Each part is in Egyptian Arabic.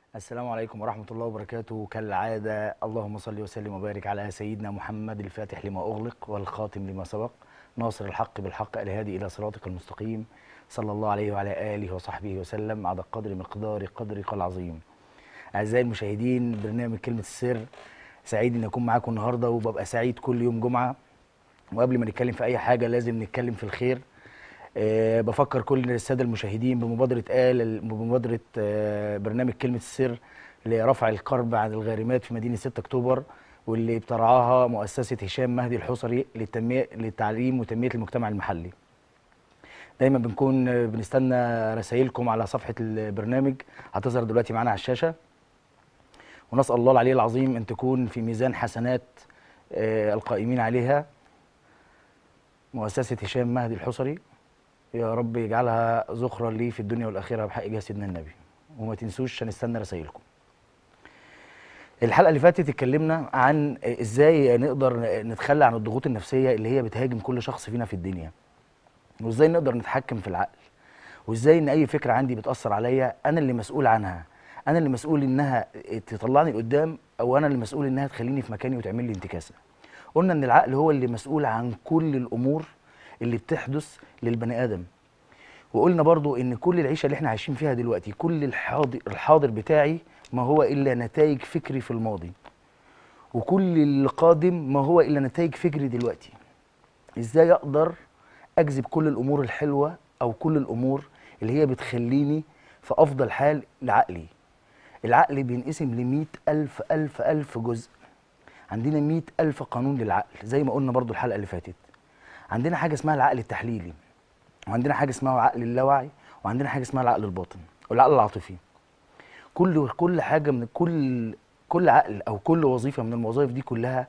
السلام عليكم ورحمة الله وبركاته كالعادة اللهم صل وسلم وبارك على سيدنا محمد الفاتح لما أغلق والخاتم لما سبق ناصر الحق بالحق الهادي إلى صراطك المستقيم صلى الله عليه وعلى آله وصحبه وسلم على قدر مقدار قدرك العظيم أعزائي المشاهدين برنامج كلمة السر سعيد إن أكون معاكم النهاردة وببقى سعيد كل يوم جمعة وقبل ما نتكلم في أي حاجة لازم نتكلم في الخير أه بفكر كل الساده المشاهدين بمبادره آل بمبادره أه برنامج كلمه السر لرفع الكرب عن الغارمات في مدينه 6 اكتوبر واللي بترعاها مؤسسه هشام مهدي الحصري للتنميه للتعليم وتنميه المجتمع المحلي. دايما بنكون آه، بنستنى رسائلكم على صفحه البرنامج هتظهر دلوقتي معانا على الشاشه. ونسال الله العلي العظيم ان تكون في ميزان حسنات آه، القائمين عليها مؤسسه هشام مهدي الحصري يا رب يجعلها ذخرا لي في الدنيا والاخره بحق جاه سيدنا النبي وما تنسوش هنستنى رسائلكم الحلقه اللي فاتت اتكلمنا عن ازاي نقدر نتخلى عن الضغوط النفسيه اللي هي بتهاجم كل شخص فينا في الدنيا وازاي نقدر نتحكم في العقل وازاي ان اي فكره عندي بتاثر عليا انا اللي مسؤول عنها انا اللي مسؤول انها تطلعني لقدام او انا اللي مسؤول انها تخليني في مكاني وتعمل لي انتكاسه قلنا ان العقل هو اللي مسؤول عن كل الامور اللي بتحدث للبني ادم وقلنا برضو ان كل العيشه اللي احنا عايشين فيها دلوقتي كل الحاضر الحاضر بتاعي ما هو الا نتائج فكري في الماضي وكل القادم ما هو الا نتائج فكري دلوقتي ازاي اقدر اجذب كل الامور الحلوه او كل الامور اللي هي بتخليني في افضل حال لعقلي العقل بينقسم لمئة ألف ألف ألف جزء عندنا مئة ألف قانون للعقل زي ما قلنا برضو الحلقة اللي فاتت عندنا حاجه اسمها العقل التحليلي وعندنا حاجه اسمها عقل اللاوعي وعندنا حاجه اسمها العقل الباطن والعقل العاطفي كل كل حاجه من كل كل عقل او كل وظيفه من الوظائف دي كلها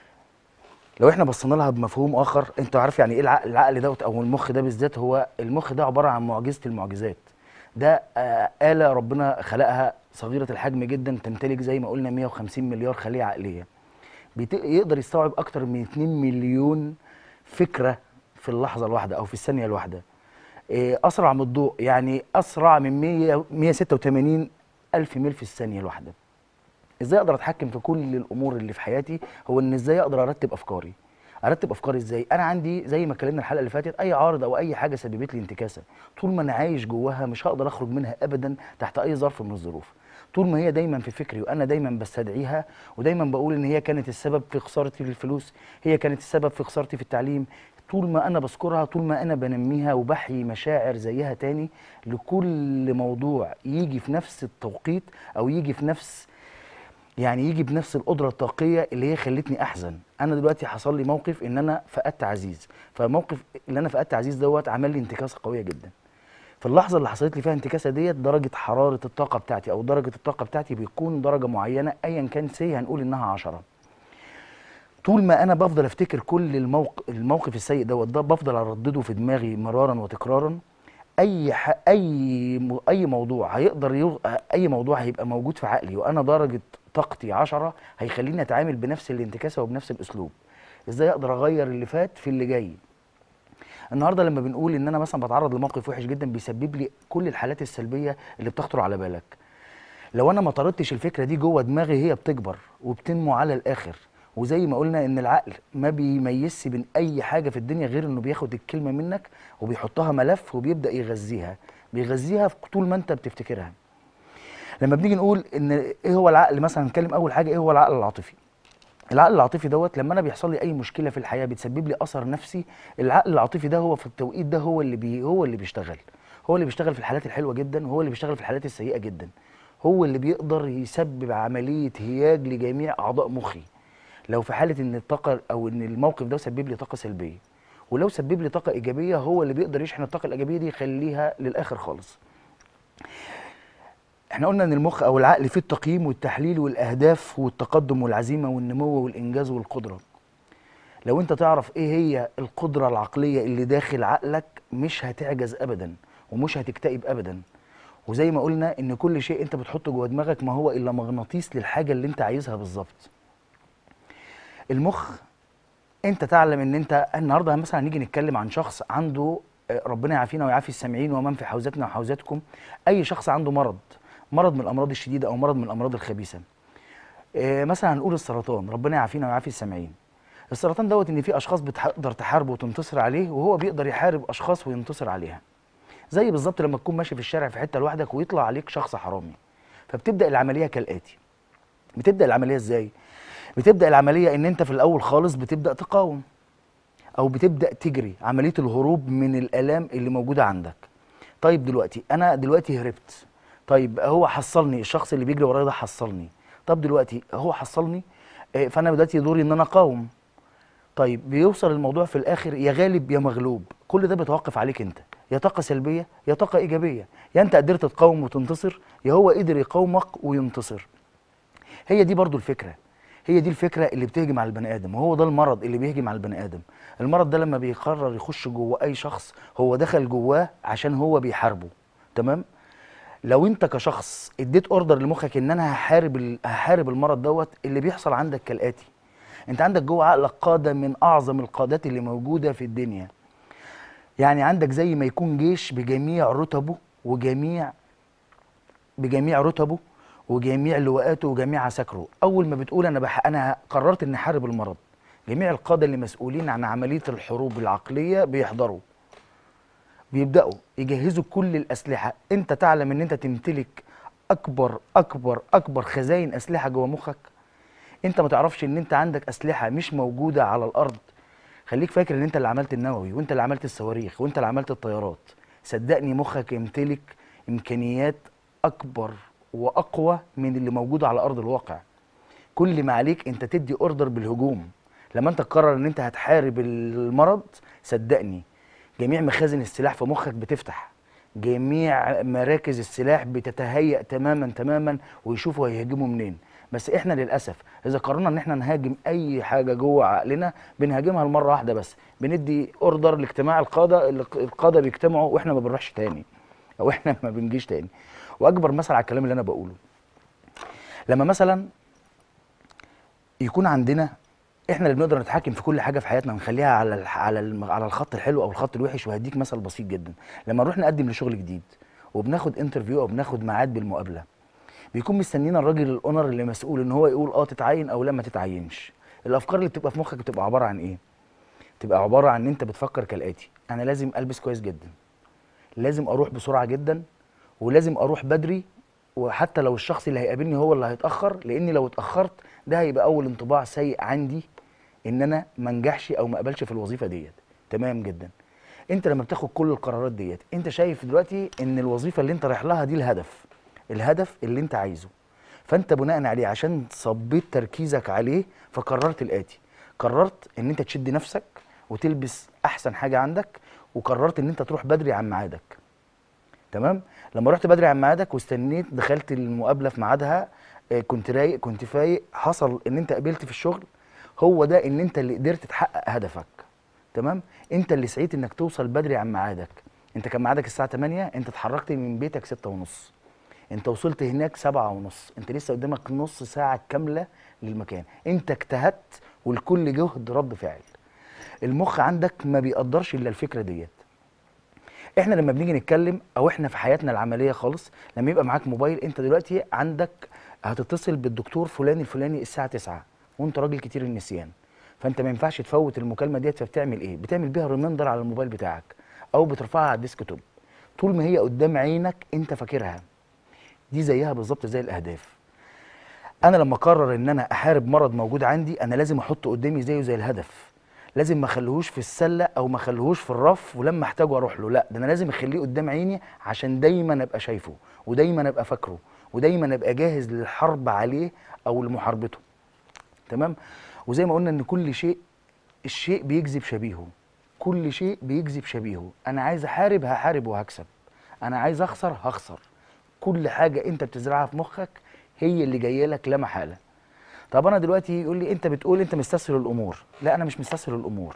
لو احنا بصينا لها بمفهوم اخر انت عارف يعني ايه العقل العقل دوت او المخ ده بالذات هو المخ ده عباره عن معجزه المعجزات ده آه آلة ربنا خلقها صغيرة الحجم جدا تمتلك زي ما قلنا 150 مليار خلية عقلية بيت- يقدر يستوعب أكتر من 2 مليون فكره في اللحظه الواحده او في الثانيه الواحده إيه، اسرع من الضوء يعني اسرع من 100 186 الف ميل في الثانيه الواحده ازاي اقدر اتحكم في كل الامور اللي في حياتي هو ان ازاي اقدر ارتب افكاري ارتب افكاري ازاي انا عندي زي ما اتكلمنا الحلقه اللي فاتت اي عارض او اي حاجه سببت لي انتكاسه طول ما انا عايش جواها مش هقدر اخرج منها ابدا تحت اي ظرف من الظروف طول ما هي دايما في فكري وانا دايما بستدعيها ودايما بقول ان هي كانت السبب في خسارتي للفلوس هي كانت السبب في خسارتي في التعليم طول ما انا بذكرها طول ما انا بنميها وبحيي مشاعر زيها تاني لكل موضوع يجي في نفس التوقيت او يجي في نفس يعني يجي بنفس القدره الطاقيه اللي هي خلتني احزن انا دلوقتي حصل لي موقف ان انا فقدت عزيز فموقف اللي انا فقدت عزيز دوت عمل لي انتكاسه قويه جدا في اللحظه اللي حصلت لي فيها انتكاسه ديت درجه حراره الطاقه بتاعتي او درجه الطاقه بتاعتي بيكون درجه معينه ايا كان سي هنقول انها 10 طول ما انا بفضل افتكر كل الموقف الموقف السيء دوت ده بفضل اردده في دماغي مرارا وتكرارا اي ح... اي م... اي موضوع هيقدر يو... اي موضوع هيبقى موجود في عقلي وانا درجه طاقتي 10 هيخليني اتعامل بنفس الانتكاسه وبنفس الاسلوب ازاي اقدر اغير اللي فات في اللي جاي النهارده لما بنقول ان انا مثلا بتعرض لموقف وحش جدا بيسبب لي كل الحالات السلبيه اللي بتخطر على بالك لو انا ما طردتش الفكره دي جوه دماغي هي بتكبر وبتنمو على الاخر وزي ما قلنا ان العقل ما بيميزش بين اي حاجه في الدنيا غير انه بياخد الكلمه منك وبيحطها ملف وبيبدا يغذيها بيغذيها طول ما انت بتفتكرها لما بنيجي نقول ان ايه هو العقل مثلا نتكلم اول حاجه ايه هو العقل العاطفي العقل العاطفي دوت لما انا بيحصل لي اي مشكله في الحياه بتسبب لي اثر نفسي العقل العاطفي ده هو في التوقيت ده هو اللي بي هو اللي بيشتغل هو اللي بيشتغل في الحالات الحلوه جدا وهو اللي بيشتغل في الحالات السيئه جدا هو اللي بيقدر يسبب عمليه هياج لجميع اعضاء مخي لو في حاله ان الطاقه او ان الموقف ده سبب لي طاقه سلبيه ولو سبب لي طاقه ايجابيه هو اللي بيقدر يشحن الطاقه الايجابيه دي يخليها للاخر خالص احنا قلنا ان المخ او العقل فيه التقييم والتحليل والاهداف والتقدم والعزيمه والنمو والانجاز والقدره لو انت تعرف ايه هي القدره العقليه اللي داخل عقلك مش هتعجز ابدا ومش هتكتئب ابدا وزي ما قلنا ان كل شيء انت بتحطه جوه دماغك ما هو الا مغناطيس للحاجه اللي انت عايزها بالظبط المخ انت تعلم ان انت النهارده مثلا هنيجي نتكلم عن شخص عنده آه، ربنا يعافينا ويعافي السامعين ومن في حوزتنا وحوزتكم اي شخص عنده مرض مرض من الامراض الشديده او مرض من الامراض الخبيثه آه، مثلا هنقول السرطان ربنا يعافينا ويعافي السامعين السرطان دوت ان في اشخاص بتقدر تحاربه وتنتصر عليه وهو بيقدر يحارب اشخاص وينتصر عليها زي بالظبط لما تكون ماشي في الشارع في حته لوحدك ويطلع عليك شخص حرامي فبتبدا العمليه كالاتي بتبدا العمليه ازاي بتبدا العمليه ان انت في الاول خالص بتبدا تقاوم او بتبدا تجري عمليه الهروب من الالام اللي موجوده عندك طيب دلوقتي انا دلوقتي هربت طيب هو حصلني الشخص اللي بيجري ورايا ده حصلني طب دلوقتي هو حصلني آه، فانا دلوقتي دوري ان انا اقاوم طيب بيوصل الموضوع في الاخر يا غالب يا مغلوب كل ده بيتوقف عليك انت يا طاقه سلبيه يا طاقه ايجابيه يا انت قدرت تقاوم وتنتصر يا هو قدر يقاومك وينتصر هي دي برضو الفكره هي دي الفكره اللي بتهجم على البني ادم وهو ده المرض اللي بيهجم على البني ادم المرض ده لما بيقرر يخش جوه اي شخص هو دخل جواه عشان هو بيحاربه تمام لو انت كشخص اديت اوردر لمخك ان انا هحارب ال- هحارب المرض دوت اللي بيحصل عندك كالاتي انت عندك جوه عقلك قاده من اعظم القادات اللي موجوده في الدنيا يعني عندك زي ما يكون جيش بجميع رتبه وجميع بجميع رتبه وجميع لواءاته وجميع عساكره اول ما بتقول انا بح... انا قررت اني احارب المرض جميع القاده اللي مسؤولين عن عمليه الحروب العقليه بيحضروا بيبداوا يجهزوا كل الاسلحه انت تعلم ان انت تمتلك اكبر اكبر اكبر خزائن اسلحه جوه مخك انت ما تعرفش ان انت عندك اسلحه مش موجوده على الارض خليك فاكر ان انت اللي عملت النووي وانت اللي عملت الصواريخ وانت اللي عملت الطيارات صدقني مخك يمتلك امكانيات اكبر واقوى من اللي موجوده على ارض الواقع كل ما عليك انت تدي اوردر بالهجوم لما انت تقرر ان انت هتحارب المرض صدقني جميع مخازن السلاح في مخك بتفتح جميع مراكز السلاح بتتهيأ تماما تماما ويشوفوا هيهاجموا منين بس احنا للاسف اذا قررنا ان احنا نهاجم اي حاجه جوه عقلنا بنهاجمها المره واحده بس بندي اوردر لاجتماع القاده القاده بيجتمعوا واحنا ما بنروحش تاني او احنا ما بنجيش تاني واكبر مثل على الكلام اللي انا بقوله لما مثلا يكون عندنا احنا اللي بنقدر نتحكم في كل حاجه في حياتنا ونخليها على الح- على الم- على الخط الحلو او الخط الوحش وهديك مثل بسيط جدا لما نروح نقدم لشغل جديد وبناخد انترفيو او بناخد ميعاد بالمقابله بيكون مستنينا الراجل الاونر اللي مسؤول ان هو يقول اه تتعين او لا ما تتعينش الافكار اللي بتبقى في مخك بتبقى عباره عن ايه بتبقى عباره عن ان انت بتفكر كالاتي انا لازم البس كويس جدا لازم اروح بسرعه جدا ولازم اروح بدري وحتى لو الشخص اللي هيقابلني هو اللي هيتاخر لاني لو اتاخرت ده هيبقى اول انطباع سيء عندي ان انا ما انجحش او ما اقبلش في الوظيفه ديت تمام جدا انت لما بتاخد كل القرارات ديت انت شايف دلوقتي ان الوظيفه اللي انت رايح لها دي الهدف الهدف اللي انت عايزه فانت بناء عليه عشان صبيت تركيزك عليه فقررت الاتي قررت ان انت تشد نفسك وتلبس احسن حاجه عندك وقررت ان انت تروح بدري عن ميعادك تمام لما رحت بدري عن ميعادك واستنيت دخلت المقابله في ميعادها آه، كنت رايق كنت فايق حصل ان انت قبلت في الشغل هو ده ان انت اللي قدرت تحقق هدفك تمام انت اللي سعيت انك توصل بدري عن ميعادك انت كان ميعادك الساعه 8 انت اتحركت من بيتك 6 ونص انت وصلت هناك سبعة ونص انت لسه قدامك نص ساعة كاملة للمكان انت اجتهدت والكل جهد رد فعل المخ عندك ما بيقدرش الا الفكرة ديت احنا لما بنيجي نتكلم او احنا في حياتنا العملية خالص لما يبقى معاك موبايل انت دلوقتي عندك هتتصل بالدكتور فلان الفلاني الساعة 9 وانت راجل كتير النسيان فانت ما ينفعش تفوت المكالمة ديت فبتعمل ايه بتعمل بيها ريمايندر على الموبايل بتاعك او بترفعها على الديسك توب طول ما هي قدام عينك انت فاكرها دي زيها بالظبط زي الاهداف انا لما اقرر ان انا احارب مرض موجود عندي انا لازم احطه قدامي زيه زي الهدف لازم ما اخليهوش في السله او ما اخليهوش في الرف ولما احتاجه اروح له لا ده انا لازم اخليه قدام عيني عشان دايما ابقى شايفه ودايما ابقى فاكره ودايما ابقى جاهز للحرب عليه او لمحاربته تمام وزي ما قلنا ان كل شيء الشيء بيجذب شبيهه كل شيء بيجذب شبيهه انا عايز احارب هحارب وهكسب انا عايز اخسر هخسر كل حاجه انت بتزرعها في مخك هي اللي جايه لك لا محاله طب انا دلوقتي يقول لي انت بتقول انت مستسهل الامور لا انا مش مستسهل الامور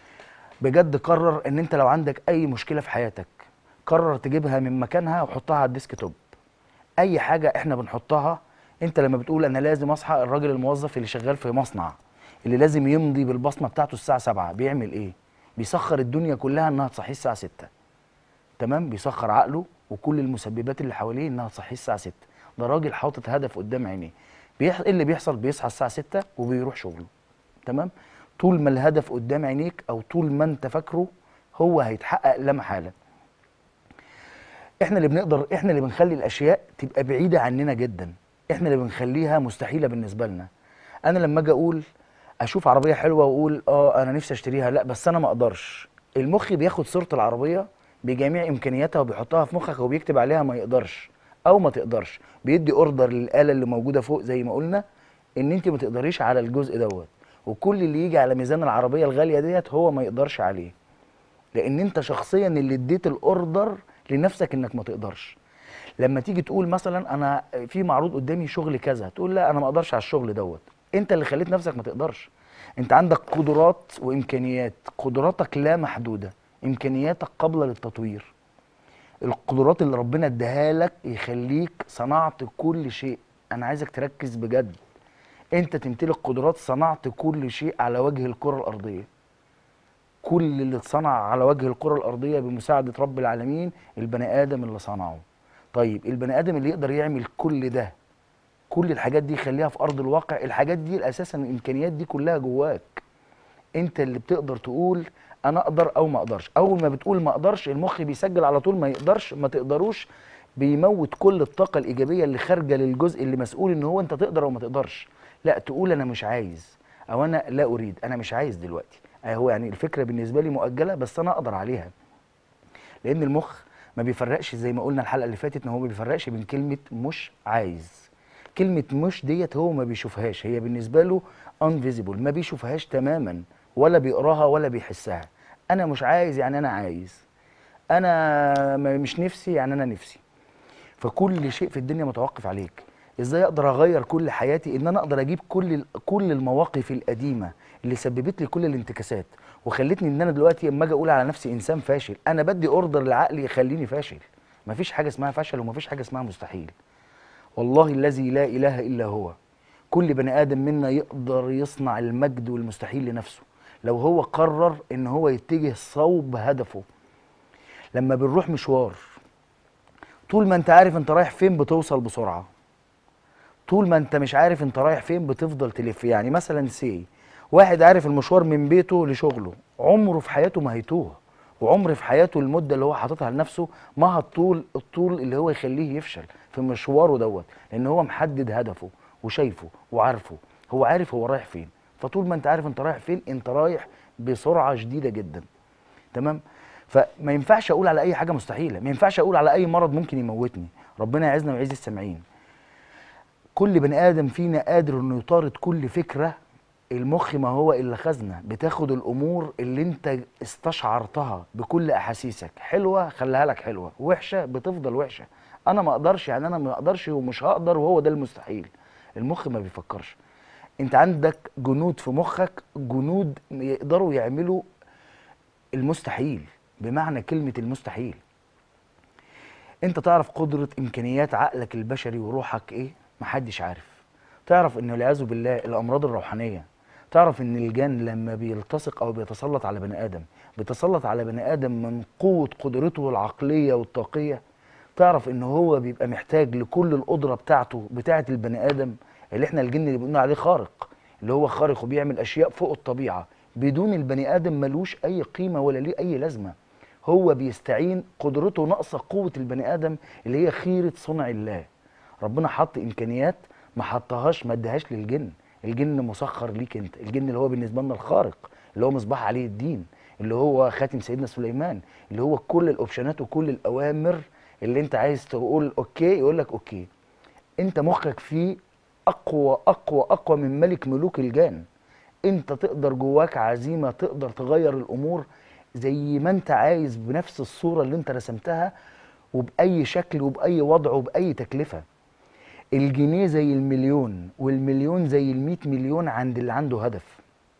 بجد قرر ان انت لو عندك اي مشكله في حياتك قرر تجيبها من مكانها وحطها على الديسك توب اي حاجه احنا بنحطها انت لما بتقول انا لازم اصحى الراجل الموظف اللي شغال في مصنع اللي لازم يمضي بالبصمه بتاعته الساعه 7 بيعمل ايه بيسخر الدنيا كلها انها تصحيه الساعه 6 تمام بيسخر عقله وكل المسببات اللي حواليه انها تصحيه الساعه 6 ده راجل حاطط هدف قدام عينيه بيح... ايه اللي بيحصل بيصحى الساعه 6 وبيروح شغله تمام طول ما الهدف قدام عينيك او طول ما انت فاكره هو هيتحقق لا محاله احنا اللي بنقدر احنا اللي بنخلي الاشياء تبقى بعيده عننا جدا احنا اللي بنخليها مستحيله بالنسبه لنا انا لما اجي اقول اشوف عربيه حلوه واقول اه انا نفسي اشتريها لا بس انا ما اقدرش المخ بياخد صوره العربيه بجميع امكانياتها وبيحطها في مخك وبيكتب عليها ما يقدرش او ما تقدرش بيدي اوردر للاله اللي موجوده فوق زي ما قلنا ان انت ما تقدريش على الجزء دوت وكل اللي يجي على ميزان العربيه الغاليه ديت هو ما يقدرش عليه لان انت شخصيا اللي اديت الاوردر لنفسك انك ما تقدرش لما تيجي تقول مثلا انا في معروض قدامي شغل كذا تقول لا انا ما اقدرش على الشغل دوت انت اللي خليت نفسك ما تقدرش انت عندك قدرات وامكانيات قدراتك لا محدوده امكانياتك قابله للتطوير القدرات اللي ربنا اداها لك يخليك صنعت كل شيء انا عايزك تركز بجد انت تمتلك قدرات صنعت كل شيء على وجه الكره الارضيه كل اللي اتصنع على وجه الكره الارضيه بمساعده رب العالمين البني ادم اللي صنعه طيب البني ادم اللي يقدر يعمل كل ده كل الحاجات دي يخليها في ارض الواقع الحاجات دي اساسا الامكانيات دي كلها جواك انت اللي بتقدر تقول انا اقدر او ما اقدرش اول ما بتقول ما اقدرش المخ بيسجل على طول ما يقدرش ما تقدروش بيموت كل الطاقه الايجابيه اللي خارجه للجزء اللي مسؤول ان هو انت تقدر او ما تقدرش لا تقول انا مش عايز او انا لا اريد انا مش عايز دلوقتي هو يعني الفكره بالنسبه لي مؤجله بس انا اقدر عليها لان المخ ما بيفرقش زي ما قلنا الحلقه اللي فاتت ان هو ما بيفرقش بين كلمه مش عايز كلمه مش ديت هو ما بيشوفهاش هي بالنسبه له انفيزيبل ما بيشوفهاش تماما ولا بيقراها ولا بيحسها انا مش عايز يعني انا عايز انا مش نفسي يعني انا نفسي فكل شيء في الدنيا متوقف عليك ازاي اقدر اغير كل حياتي ان انا اقدر اجيب كل كل المواقف القديمه اللي سببت لي كل الانتكاسات وخلتني ان انا دلوقتي اما اجي اقول على نفسي انسان فاشل انا بدي اوردر لعقلي يخليني فاشل مفيش حاجه اسمها فشل ومفيش حاجه اسمها مستحيل والله الذي لا اله الا هو كل بني ادم منا يقدر يصنع المجد والمستحيل لنفسه لو هو قرر ان هو يتجه صوب هدفه لما بنروح مشوار طول ما انت عارف انت رايح فين بتوصل بسرعه طول ما انت مش عارف انت رايح فين بتفضل تلف يعني مثلا سي واحد عارف المشوار من بيته لشغله عمره في حياته ما هيتوه وعمر في حياته المده اللي هو حاططها لنفسه ما هالطول الطول اللي هو يخليه يفشل في مشواره دوت لان هو محدد هدفه وشايفه وعارفه هو عارف هو رايح فين فطول ما انت عارف انت رايح فين انت رايح بسرعه شديده جدا تمام فما ينفعش اقول على اي حاجه مستحيله ما ينفعش اقول على اي مرض ممكن يموتني ربنا يعزنا ويعز السامعين كل بني ادم فينا قادر انه يطارد كل فكره المخ ما هو الا خزنه بتاخد الامور اللي انت استشعرتها بكل احاسيسك حلوه خليها لك حلوه وحشه بتفضل وحشه انا ما اقدرش يعني انا ما اقدرش ومش هقدر وهو ده المستحيل المخ ما بيفكرش انت عندك جنود في مخك جنود يقدروا يعملوا المستحيل بمعنى كلمه المستحيل انت تعرف قدره امكانيات عقلك البشري وروحك ايه محدش عارف تعرف ان والعياذ بالله الامراض الروحانيه تعرف ان الجن لما بيلتصق او بيتسلط على بني ادم بيتسلط على بني ادم من قوه قدرته العقليه والطاقيه تعرف ان هو بيبقى محتاج لكل القدره بتاعته بتاعه البني ادم اللي احنا الجن اللي بنقول عليه خارق اللي هو خارق وبيعمل اشياء فوق الطبيعه بدون البني ادم ملوش اي قيمه ولا ليه اي لازمه هو بيستعين قدرته ناقصه قوه البني ادم اللي هي خيره صنع الله ربنا حط امكانيات ما حطهاش ما ادهاش للجن الجن مسخر ليك انت الجن اللي هو بالنسبه لنا الخارق اللي هو مصباح عليه الدين اللي هو خاتم سيدنا سليمان اللي هو كل الاوبشنات وكل الاوامر اللي انت عايز تقول اوكي يقول لك اوكي انت مخك فيه اقوى اقوى اقوى من ملك ملوك الجان انت تقدر جواك عزيمه تقدر تغير الامور زي ما انت عايز بنفس الصوره اللي انت رسمتها وباي شكل وباي وضع وباي تكلفه الجنيه زي المليون والمليون زي المئة مليون عند اللي عنده هدف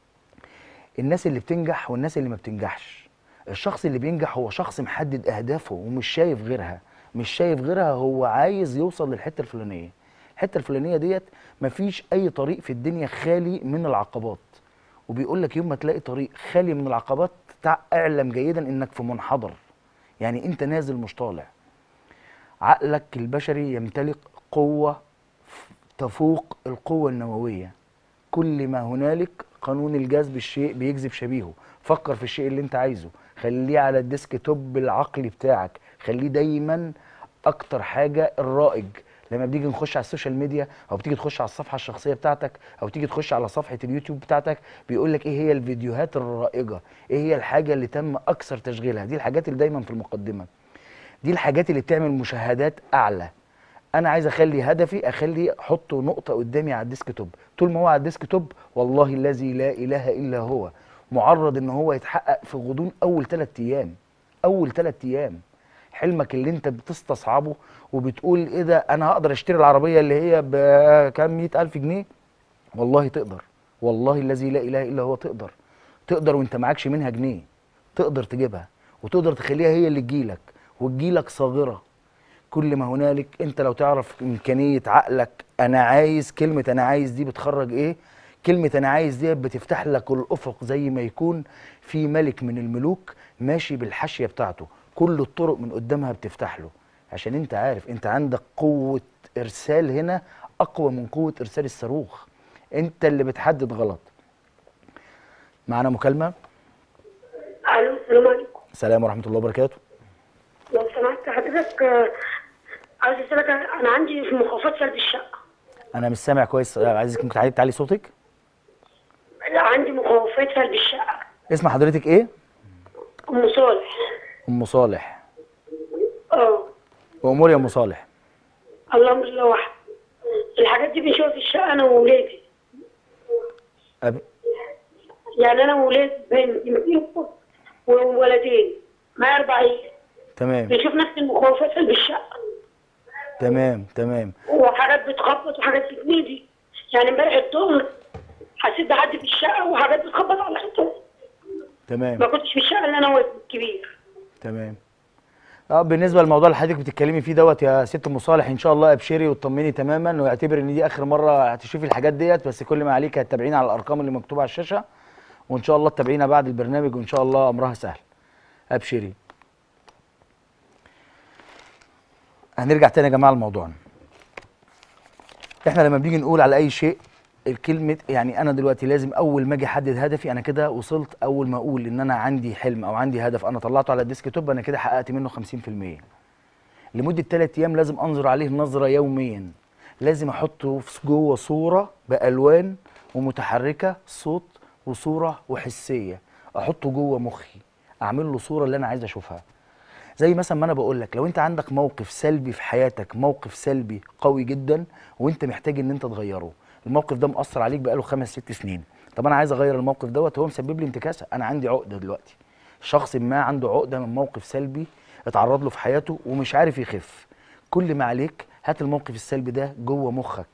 الناس اللي بتنجح والناس اللي ما بتنجحش الشخص اللي بينجح هو شخص محدد اهدافه ومش شايف غيرها مش شايف غيرها هو عايز يوصل للحته الفلانيه الحته الفلانيه ديت مفيش اي طريق في الدنيا خالي من العقبات وبيقول لك يوم ما تلاقي طريق خالي من العقبات اعلم جيدا انك في منحدر يعني انت نازل مش طالع عقلك البشري يمتلك قوه تفوق القوه النوويه كل ما هنالك قانون الجذب الشيء بيجذب شبيهه فكر في الشيء اللي انت عايزه خليه على الديسك توب العقلي بتاعك خليه دايما اكتر حاجه الرائج لما بتيجي نخش على السوشيال ميديا او بتيجي تخش على الصفحه الشخصيه بتاعتك او تيجي تخش على صفحه اليوتيوب بتاعتك بيقول لك ايه هي الفيديوهات الرائجه ايه هي الحاجه اللي تم اكثر تشغيلها دي الحاجات اللي دايما في المقدمه دي الحاجات اللي بتعمل مشاهدات اعلى انا عايز اخلي هدفي اخلي احطه نقطه قدامي على الديسك توب طول ما هو على الديسك توب والله الذي لا اله الا هو معرض ان هو يتحقق في غضون اول ثلاث ايام اول ثلاث ايام حلمك اللي انت بتستصعبه وبتقول ايه ده انا هقدر اشتري العربيه اللي هي بكام مئة الف جنيه والله تقدر والله الذي لا اله الا هو تقدر تقدر وانت معكش منها جنيه تقدر تجيبها وتقدر تخليها هي اللي تجيلك وتجيلك صاغره كل ما هنالك انت لو تعرف امكانيه عقلك انا عايز كلمه انا عايز دي بتخرج ايه كلمه انا عايز دي بتفتح لك الافق زي ما يكون في ملك من الملوك ماشي بالحاشيه بتاعته كل الطرق من قدامها بتفتح له عشان انت عارف انت عندك قوه ارسال هنا اقوى من قوه ارسال الصاروخ انت اللي بتحدد غلط معانا مكالمه الو السلام عليكم السلام ورحمه الله وبركاته لو سمحت حضرتك آه، عايز اسالك انا عندي في مخاوفات سلب الشقه انا مش سامع كويس عايزك ممكن تعلي تعلي صوتك لا عندي مخاوفات سلب الشقه اسم حضرتك ايه ام صالح ام صالح اه وامور يا ام صالح اللهم صل واحد الحاجات دي بنشوفها في الشقه انا وولادي أب... يعني انا وولاد بنتين وولدين معايا اربع عيال تمام بنشوف نفس المخاوفات سلب الشقه تمام تمام وحاجات بتخبط وحاجات بتنيدي يعني امبارح الظهر حسيت بحد في الشقه وحاجات بتخبط على الحيطان ما تمام كنتش في الشقه اللي انا وابني الكبير تمام اه بالنسبه للموضوع اللي حضرتك بتتكلمي فيه دوت يا ست ام صالح ان شاء الله ابشري وطمني تماما واعتبر ان دي اخر مره هتشوفي الحاجات ديت بس كل ما عليك هتتابعينا على الارقام اللي مكتوبه على الشاشه وان شاء الله تتابعينا بعد البرنامج وان شاء الله امرها سهل ابشري هنرجع تاني يا جماعه لموضوعنا احنا لما بنيجي نقول على اي شيء الكلمه يعني انا دلوقتي لازم اول ما اجي احدد هدفي انا كده وصلت اول ما اقول ان انا عندي حلم او عندي هدف انا طلعته على الديسك توب انا كده حققت منه 50% لمده 3 ايام لازم انظر عليه نظره يوميا لازم احطه في جوه صوره بالوان ومتحركه صوت وصوره وحسيه احطه جوه مخي اعمل له صوره اللي انا عايز اشوفها زي مثلا ما انا بقول لك لو انت عندك موقف سلبي في حياتك موقف سلبي قوي جدا وانت محتاج ان انت تغيره الموقف ده مأثر عليك بقاله خمس ست سنين طب انا عايز اغير الموقف دوت هو مسبب لي انتكاسه انا عندي عقده دلوقتي شخص ما عنده عقده من موقف سلبي اتعرض له في حياته ومش عارف يخف كل ما عليك هات الموقف السلبي ده جوه مخك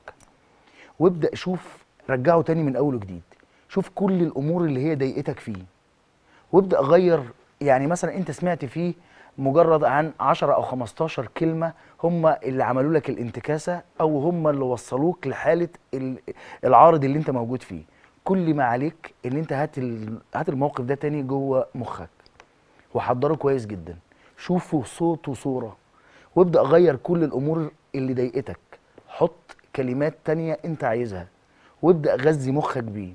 وابدا شوف رجعه تاني من اول وجديد شوف كل الامور اللي هي ضايقتك فيه وابدا غير يعني مثلا انت سمعت فيه مجرد عن 10 او 15 كلمه هم اللي عملوا لك الانتكاسه او هم اللي وصلوك لحاله ال- العارض اللي انت موجود فيه كل ما عليك ان انت هات ال- هات الموقف ده تاني جوه مخك وحضره كويس جدا شوفه صوت وصوره وابدا غير كل الامور اللي ضايقتك حط كلمات تانية انت عايزها وابدا غذي مخك بيه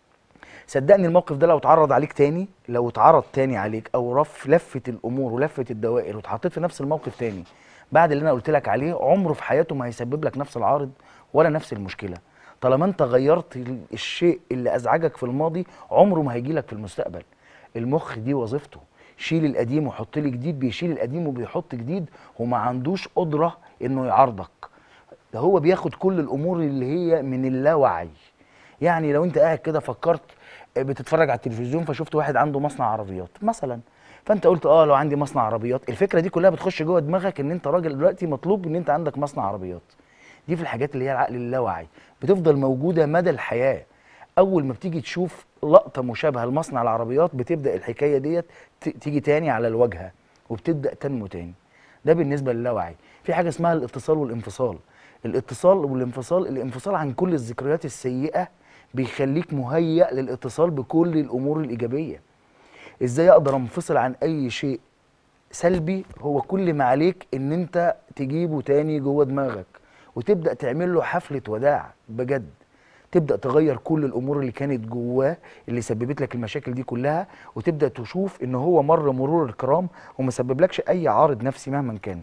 صدقني الموقف ده لو اتعرض عليك تاني لو اتعرض تاني عليك او رف لفت الامور ولفت الدوائر واتحطيت في نفس الموقف تاني بعد اللي انا قلت لك عليه عمره في حياته ما هيسبب لك نفس العارض ولا نفس المشكله طالما انت غيرت ال- الشيء اللي ازعجك في الماضي عمره ما هيجي لك في المستقبل المخ دي وظيفته شيل القديم وحط لي جديد بيشيل القديم وبيحط جديد وما عندوش قدره انه يعارضك ده هو بياخد كل الامور اللي هي من اللاوعي يعني لو انت قاعد كده فكرت بتتفرج على التلفزيون فشفت واحد عنده مصنع عربيات مثلا فانت قلت اه لو عندي مصنع عربيات الفكره دي كلها بتخش جوه دماغك ان انت راجل دلوقتي مطلوب ان انت عندك مصنع عربيات دي في الحاجات اللي هي العقل اللاواعي بتفضل موجوده مدى الحياه اول ما بتيجي تشوف لقطه مشابهه لمصنع العربيات بتبدا الحكايه ديت ت- تيجي تاني على الواجهه وبتبدا تنمو تاني ده بالنسبه للاوعي في حاجه اسمها الاتصال والانفصال الاتصال والانفصال الانفصال عن كل الذكريات السيئه بيخليك مهيأ للاتصال بكل الامور الايجابيه ازاي اقدر انفصل عن اي شيء سلبي هو كل ما عليك ان انت تجيبه تاني جوه دماغك وتبدا تعمل له حفله وداع بجد تبدا تغير كل الامور اللي كانت جواه اللي سببت لك المشاكل دي كلها وتبدا تشوف ان هو مر مرور الكرام وما سببلكش اي عارض نفسي مهما كان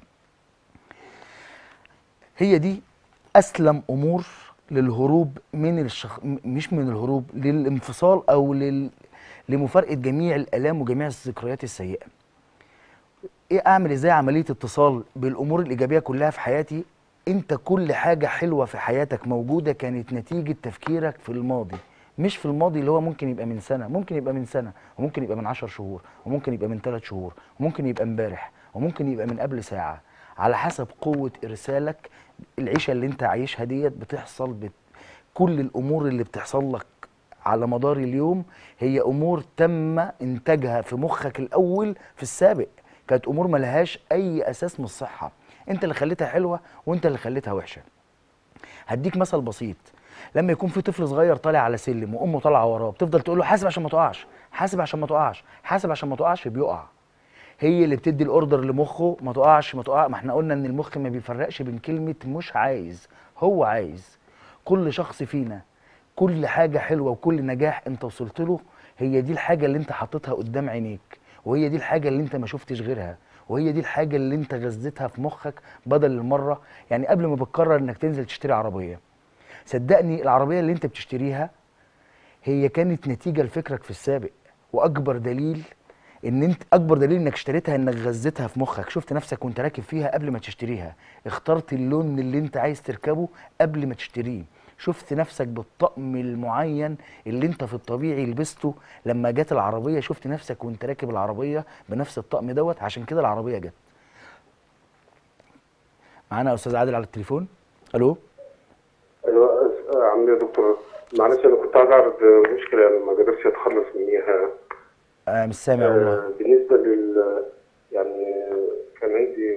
هي دي اسلم امور للهروب من الشخ... م- مش من الهروب للانفصال او لل... لمفارقه جميع الالام وجميع الذكريات السيئه ايه اعمل ازاي عمليه اتصال بالامور الايجابيه كلها في حياتي انت كل حاجه حلوه في حياتك موجوده كانت نتيجه تفكيرك في الماضي مش في الماضي اللي هو ممكن يبقى من سنه ممكن يبقى من سنه وممكن يبقى من عشر شهور وممكن يبقى من ثلاث شهور وممكن يبقى امبارح وممكن يبقى من قبل ساعه على حسب قوه ارسالك العيشه اللي انت عايشها ديت بتحصل بت... كل الامور اللي بتحصل لك على مدار اليوم هي امور تم انتاجها في مخك الاول في السابق كانت امور ملهاش اي اساس من الصحه انت اللي خليتها حلوه وانت اللي خليتها وحشه هديك مثل بسيط لما يكون في طفل صغير طالع على سلم وامه طالعه وراه بتفضل تقول له حاسب عشان ما تقعش حاسب عشان ما تقعش حاسب عشان ما تقعش بيقع هي اللي بتدي الاوردر لمخه ما تقعش ما تقع ما احنا قلنا ان المخ ما بيفرقش بين كلمه مش عايز هو عايز كل شخص فينا كل حاجه حلوه وكل نجاح انت وصلت له هي دي الحاجه اللي انت حاططها قدام عينيك وهي دي الحاجه اللي انت ما شفتش غيرها وهي دي الحاجه اللي انت غذيتها في مخك بدل المره يعني قبل ما بتقرر انك تنزل تشتري عربيه صدقني العربيه اللي انت بتشتريها هي كانت نتيجه لفكرك في السابق واكبر دليل ان انت اكبر دليل انك اشتريتها انك غذيتها في مخك شفت نفسك وانت راكب فيها قبل ما تشتريها اخترت اللون اللي انت عايز تركبه قبل ما تشتريه شفت نفسك بالطقم المعين اللي انت في الطبيعي لبسته لما جت العربيه شفت نفسك وانت راكب العربيه بنفس الطقم دوت عشان كده العربيه جت معانا يا استاذ عادل على التليفون الو ايوه أس- آه، عم يا دكتور معلش انا كنت عايز اعرض مشكله انا ما قدرتش اتخلص منيها آه مش سامع والله آه، بالنسبه لل يعني كان عندي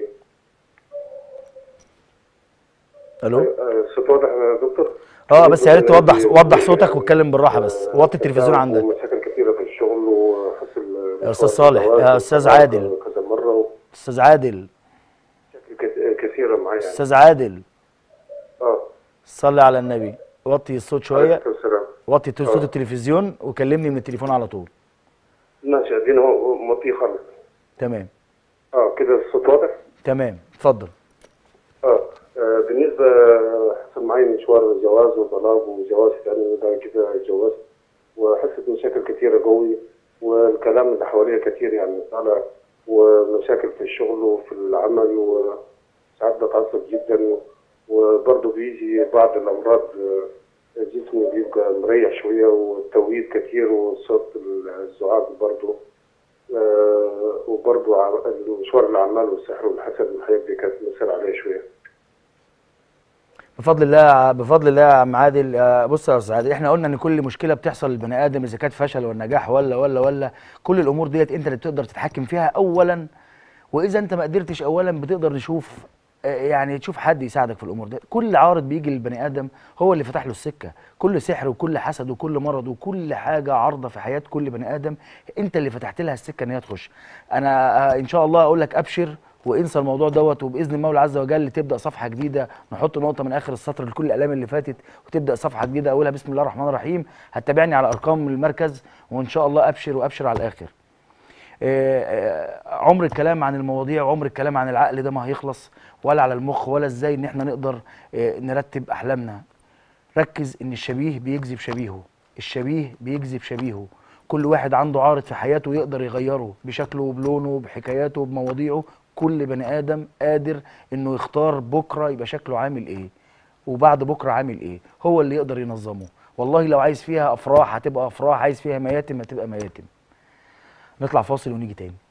الو آه، الصوت واضح يا دكتور اه بس يا ريت بالنسبة توضح لل- وضح صوتك واتكلم بالراحه بس آه، وطي التلفزيون آه، عندك ومشاكل كثيره في الشغل وحصل يا أستاذ صالح، يا أستاذ عادل. كذا مره استاذ عادل ومشاكل كت- كثيره معايا يعني. استاذ عادل اه صلي على النبي وطي الصوت شويه عليكم السلام وطي ت- صوت آه. التلفزيون وكلمني من التليفون على طول ماشي ادينا هو مطي خالص تمام اه كده الصوت واضح تمام اتفضل اه آه، بالنسبة حصل معي مشوار جواز وطلاق وجواز ثاني وبعد كده اتجوزت وحست مشاكل كثيرة قوي والكلام اللي حواليا كثير يعني طالع ومشاكل في الشغل وفي العمل وساعات بتعصب جدا وبرضه بيجي بعض الأمراض آه، جسمي بيبقى مريح شوية والتوقيت كثير وصوت الزعاق برضه آه، وبرضه ع- مشوار الأعمال والسحر والحسد والحاجات دي كانت مأثرة عليا شوية. بفضل الله بفضل الله يا عم عادل آه، بص يا استاذ عادل احنا قلنا ان كل مشكله بتحصل للبني ادم اذا كانت فشل ولا نجاح ولا ولا ولا كل الامور ديت انت اللي بتقدر تتحكم فيها اولا واذا انت ما قدرتش اولا بتقدر نشوف آه، يعني تشوف حد يساعدك في الامور دي كل عارض بيجي للبني ادم هو اللي فتح له السكه كل سحر وكل حسد وكل مرض وكل حاجه عارضه في حياه كل بني ادم انت اللي فتحت لها السكه ان هي تخش انا آه، ان شاء الله اقول لك ابشر وانسى الموضوع دوت وباذن المولى عز وجل تبدا صفحه جديده نحط نقطه من اخر السطر لكل الاعلام اللي فاتت وتبدا صفحه جديده اولها بسم الله الرحمن الرحيم هتتابعني على ارقام المركز وان شاء الله ابشر وابشر على الاخر آه، آه، عمر الكلام عن المواضيع وعمر الكلام عن العقل ده ما هيخلص ولا على المخ ولا ازاي ان احنا نقدر آه، نرتب احلامنا ركز ان الشبيه بيجذب شبيهه الشبيه بيجذب شبيهه كل واحد عنده عارض في حياته يقدر يغيره بشكله وبلونه بحكاياته بمواضيعه كل بني ادم قادر انه يختار بكره يبقى شكله عامل ايه وبعد بكره عامل ايه هو اللي يقدر ينظمه والله لو عايز فيها افراح هتبقى افراح عايز فيها مياتم هتبقى مياتم نطلع فاصل ونيجي تاني